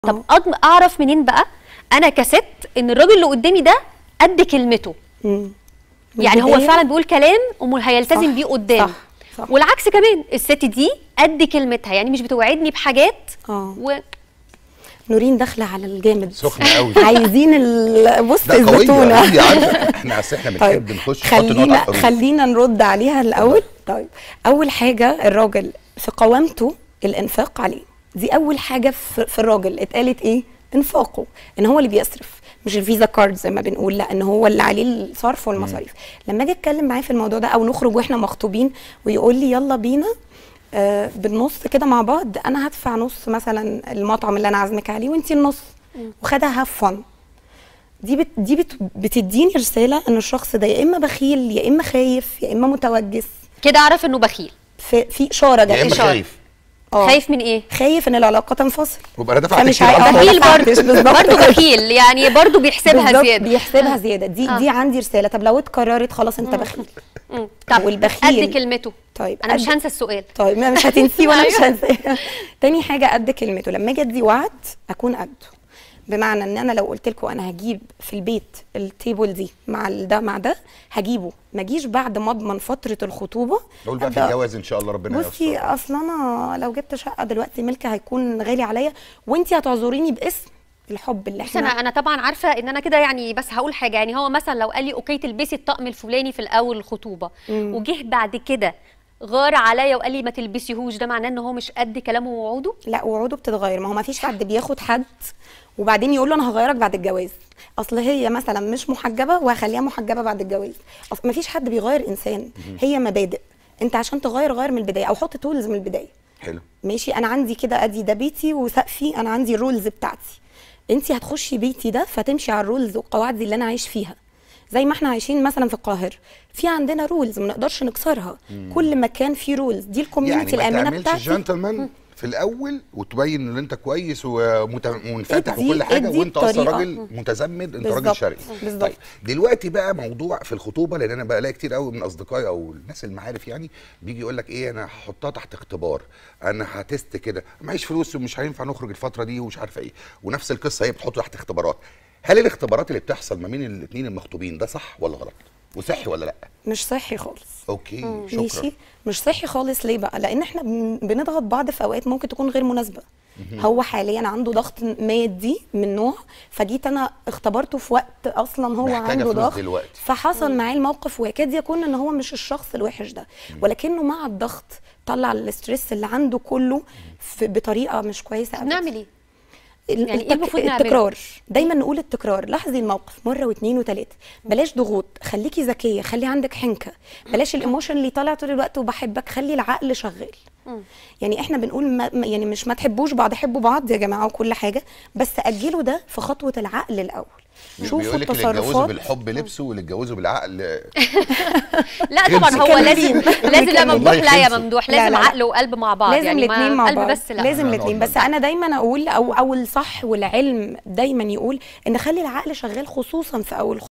طب أضم اعرف منين بقى انا كست ان الراجل اللي قدامي ده قد كلمته مم. من يعني هو البداية- فعلا بيقول كلام امال هيلتزم صح، بيه قدام صح، صح. والعكس كمان الست دي قد كلمتها يعني مش بتوعدني بحاجات اه و... نورين داخله على الجامد سخنة قوي. عايزين ال- بص لا قوية الزتونه قوية عارفة احنا اصل احنا طيب بنحب نخش نحط نقط على خلينا الحروف خلينا نرد عليها الاول طيب اول حاجه الراجل في قوامته الانفاق عليه دي اول حاجه في, في الراجل اتقالت ايه انفاقه ان هو اللي بيصرف مش الفيزا كارد زي ما بنقول لا ان هو اللي عليه الصرف والمصاريف لما اجي اتكلم معاه في الموضوع ده او نخرج واحنا مخطوبين ويقول لي يلا بينا آه بالنص كده مع بعض انا هدفع نص مثلا المطعم اللي انا عازمك عليه وانتي النص وخدها هاف فن دي بت دي بت بتديني رساله ان الشخص ده يا اما بخيل يا اما خايف يا اما متوجس كده اعرف انه بخيل في في اشاره جت يا اما إشارة. خايف آه. خايف من ايه خايف ان العلاقه تنفصل ويبقى انا دفعت فمش كتير هي- على بخيل الفاضي. بخيل دفعتش برضه بالظبط. برضه بخيل يعني برضه بيحسبها بالظبط، زياده بيحسبها زياده دي آه. دي عندي رساله طب لو اتكررت خلاص انت بخيل مم. طب والبخيل- قد كلمته طيب انا مش قد- هنسى السؤال طيب ما مش هتنسيه وانا مش أيوة. هنساه تاني حاجه قد كلمته لما اجي ادي وعد اكون قده بمعنى ان انا لو قلت لكم انا هجيب في البيت التيبل دي مع ال- ده مع ده هجيبه ما اجيش بعد ما اضمن فتره الخطوبه نقول بقى في أبدأ الجواز ان شاء الله ربنا بصي يستر اصل انا لو جبت شقه دلوقتي ملك هيكون غالي عليا وانت هتعذريني باسم الحب اللي بس احنا انا انا طبعا عارفه ان انا كده يعني بس هقول حاجه يعني هو مثلا لو قال لي اوكي تلبسي الطقم الفلاني في الاول الخطوبه وجه بعد كده غار عليا وقال لي ما تلبسيهوش ده معناه ان هو مش قد كلامه ووعوده لا وعوده بتتغير ما هو ما فيش حد بياخد حد وبعدين يقول له انا هغيرك بعد الجواز اصل هي مثلا مش محجبه وهخليها محجبه بعد الجواز اصل ما فيش حد بيغير انسان هي مبادئ انت عشان تغير غير من البدايه او حط تولز من البدايه حلو ماشي انا عندي كده ادي ده بيتي وسقفي انا عندي الرولز بتاعتي انت هتخشي بيتي ده فتمشي على الرولز والقواعد دي اللي انا عايش فيها زي ما احنا عايشين مثلا في القاهره في عندنا رولز ما نقدرش نكسرها كل مكان فيه رولز دي الكوميونتي يعني ما الامنه تعملش بتاعتي جنتلمان في الاول وتبين ان انت كويس ومت- ومنفتح ادي- وكل حاجه ادي وانت اصلا الطريقة. راجل متزمت انت راجل بالظبط. شرقي بالظبط. طيب دلوقتي بقى موضوع في الخطوبه لان انا بلاقي كتير قوي من اصدقائي او الناس المعارف يعني بيجي يقول لك ايه انا هحطها تحت اختبار انا هتست كده معيش فلوس ومش هينفع نخرج الفتره دي ومش عارفه ايه ونفس القصه هي بتحطه تحت اختبارات هل الاختبارات اللي بتحصل ما بين الاثنين المخطوبين ده صح ولا غلط وصحي ولا لا مش صحي خالص اوكي شكرا ماشي مش صحي خالص ليه بقى لان احنا بن- بنضغط بعض في اوقات ممكن تكون غير مناسبه هو حاليا عنده ضغط مادي من نوع فجيت انا اختبرته في وقت اصلا هو محتاجة عنده فلوس ضغط دلوقتي. فحصل معاه الموقف ويكاد يكون ان هو مش الشخص الوحش ده ولكنه مع الضغط طلع الاسترس اللي عنده كله في بطريقه مش كويسه أبداً. نعمل ايه ال- يعني إيه المفروض نعمله؟ التكرار دايما نقول التكرار لاحظي الموقف مره واثنين وثلاثه بلاش ضغوط خليكي ذكيه خلي عندك حنكه بلاش الايموشن اللي طالع طول الوقت وبحبك خلي العقل شغال يعني احنا بنقول ما ما- يعني مش ما تحبوش بعض حبوا بعض يا جماعه وكل حاجه بس اجلوا ده في خطوه العقل الاول شوفوا بيقول لك اللي اتجوزوا التصرفات بالحب لبسوا واللي اتجوزوا بالعقل لا طبعا خلصت. هو لازم كملين. لازم لا والله ممدوح لا يا خلصت. ممدوح لا، لازم لا، لا. عقل وقلب مع بعض لازم يعني الاثنين ما مع قلب بعض بس لا لازم لا، الاثنين نقعد بس انا دايما اقول او او الصح والعلم دايما يقول ان خلي العقل شغال خصوصا في اول